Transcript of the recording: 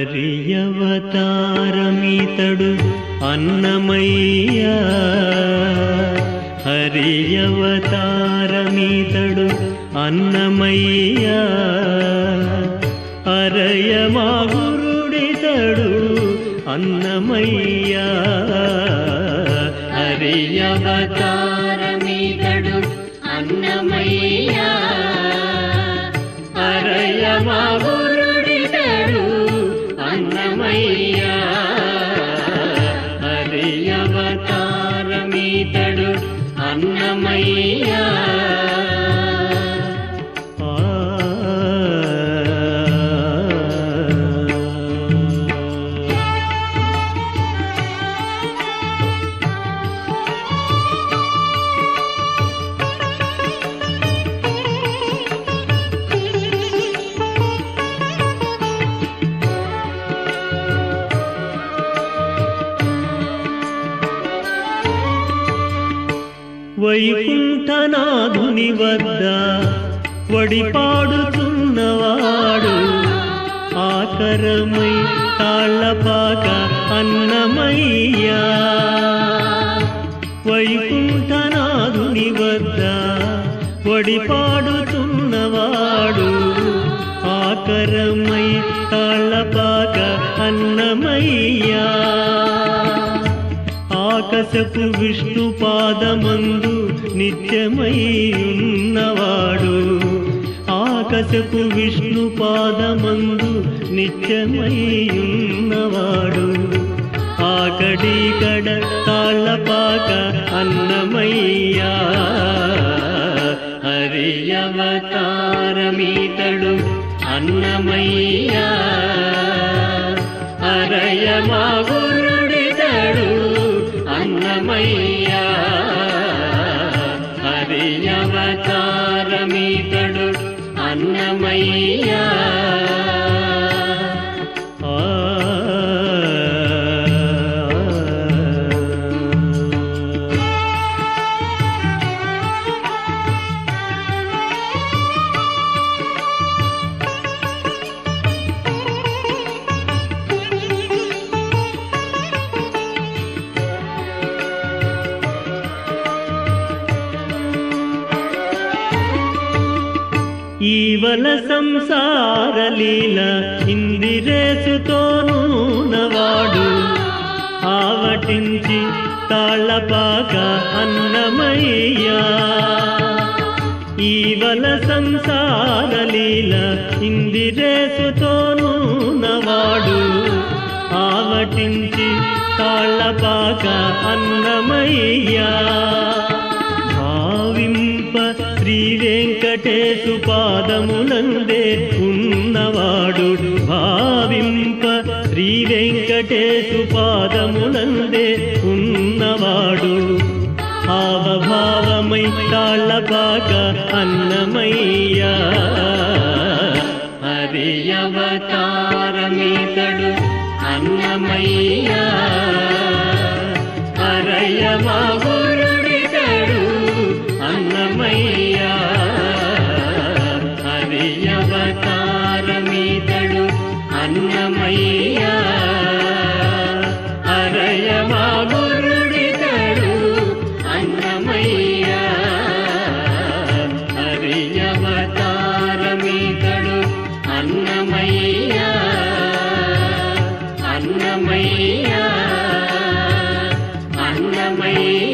హరియవతారమితడు అన్నమయ్య హరియవతారమితడు అన్నమయ్య అరయ మా గురుడితడు అన్నమయ్య హరియవతారమితడు అన్నమయ్యా అరయ మా గురుడితడు అన్నమయ్య హరియవతారమితడు అన్నమయ్య ఆ వైకుంఠనాథుని వద్ద వడిపాడుతున్నవాడు ఆకరమై తాళ్ళపాక అన్నమయ్యా వైకుంఠనాథుని వద్ద వడిపాడుతున్నవాడు ఆకరమై తాళ్ళపాక అన్నమయ్యా ఆకాశపు విష్ణు పాదమందు నిత్యమై ఉన్నవాడు ఆకాశపు విష్ణు పాదమందు నిత్యమై ఉన్నవాడు ఆకడి కడ తాళ్ళపాక అన్నమయ్యా హరియవతారమీతడు అన్నమయ్యా అరయ మా గురుడితడు అన్నమయ్యా హరియవతారమీతడు అన్నమయ్యా ఆ ఈవల సంసార లీల ఇందిరేసుతోనూనవాడు ఆవటించి తాళ్ళపాక అన్నమయ్యా ఈవల సంసార లీల ఇందిరేసుతోనూనవాడు ఆవటించి తాళ్ళపాక అన్నమయ్యా భావింప శ్రీ వెంకటేశు పాదములందే ఉన్నవాడు భావింప శ్రీ వెంకటేశు పాదములందే ఉన్నవాడు ఆవభావమై తాళ్ళపాక అన్నమయ్యా హరియవతారమితడు అన్నమయ్యా హరయ మా గురుడితడు అన్నమయ్యా హరియవతారమితడు అన్నమయ్యా హరయ మా గురుడితడు అన్నమయ్యా హరియవతారమితడు అన్నమయ్యా అన్నమయ్యా అన్నమయ్యా